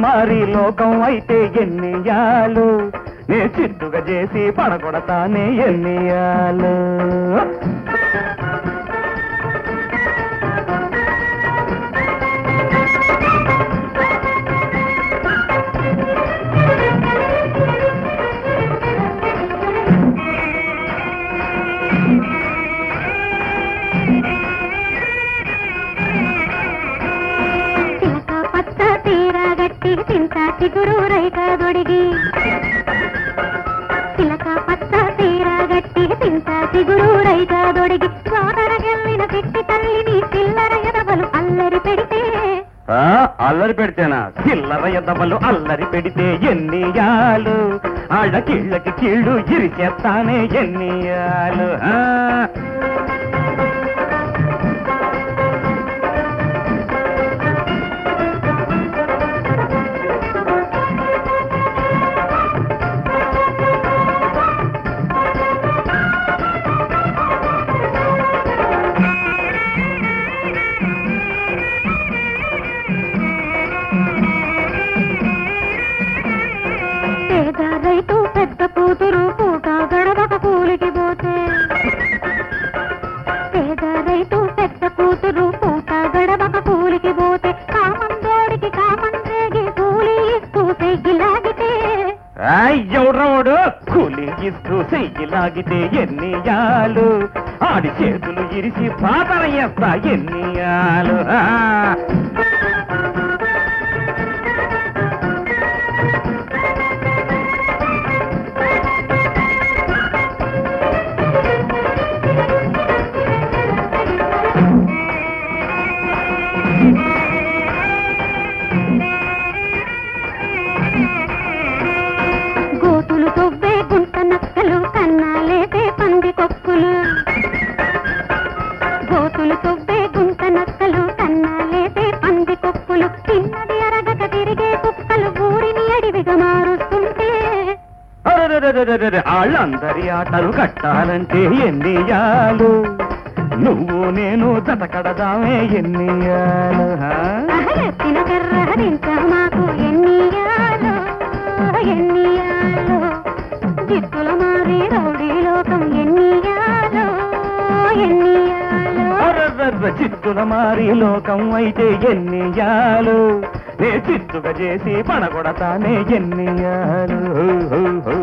మారి లోకం అయితే ఎన్నియాలు నే చిత్తుగా చేసి పడగొడతానే ఎన్నియాలు చిలక పచ్చ తీర గట్టి చింత చిగురు రైక దొడిగి చిలక పచ్చ తీర గట్టి చింత చిగురు రైక దొడిగి సోదర గెల్లిన పెట్టి తల్లిని చిల్లర ఎదవలు అల్లరి పెడితే ఆ, అల్లరి పెడితేనా చిల్లర ఎదవలు అల్లరి పెడితే ఎన్నియాలు ఆళ్ళ కీళ్ళకి కీళ్ళు ఇరిచేస్తానే ఎన్నియాలు ఆ. పేద రైతు పెద్ద కూతురు పూట గడవక కూలికి పోతే పేద రైతు పెద్ద కూతురు పూట గడవక కూలికి పోతే కామందోడికి కామం రేగి కూలి ఇస్తూ సెగ్గిలాగితే ఎవడ్రవాడు కూలి ఇస్తూ చెయ్యి లాగితే ఎన్నియాలు ఆడి చేతులు ఇరిసి పాతర చేస్తా ఎన్నియాలు ఆ. గోతులు తొవ్వే గుంట నక్కలు కన్నాలేసే పంది కొక్కులు గోతులు తొవ్వే గుంట నక్కలు కన్నాలేసే పంది కొక్కులు తిన్నది అరగక తిరిగే కుక్కలు ఊరిని అడివిగా మారుస్తుంటే అరెరెరెరెరెరె, వాళ్ళందరి ఆటలు కట్టాలంటే ఎన్నియాలు నువ్వు నేను జత కడదామే ఎన్నియాలు ఆ? అహరెత్తిన కర్రహరించ మాకు ఎన్నియాలో ఎన్నియాలో జిత్తుల మారి రౌడీ లోకం ఎన్నియాలో ఎన్నియాలో అరెరెరె, చిత్తుల మారి లోకం అయితే ఎన్నియాలు నే చిత్తుగా చేసి పడగొడతానే ఎన్నియాలు హూ, హూ, హూ.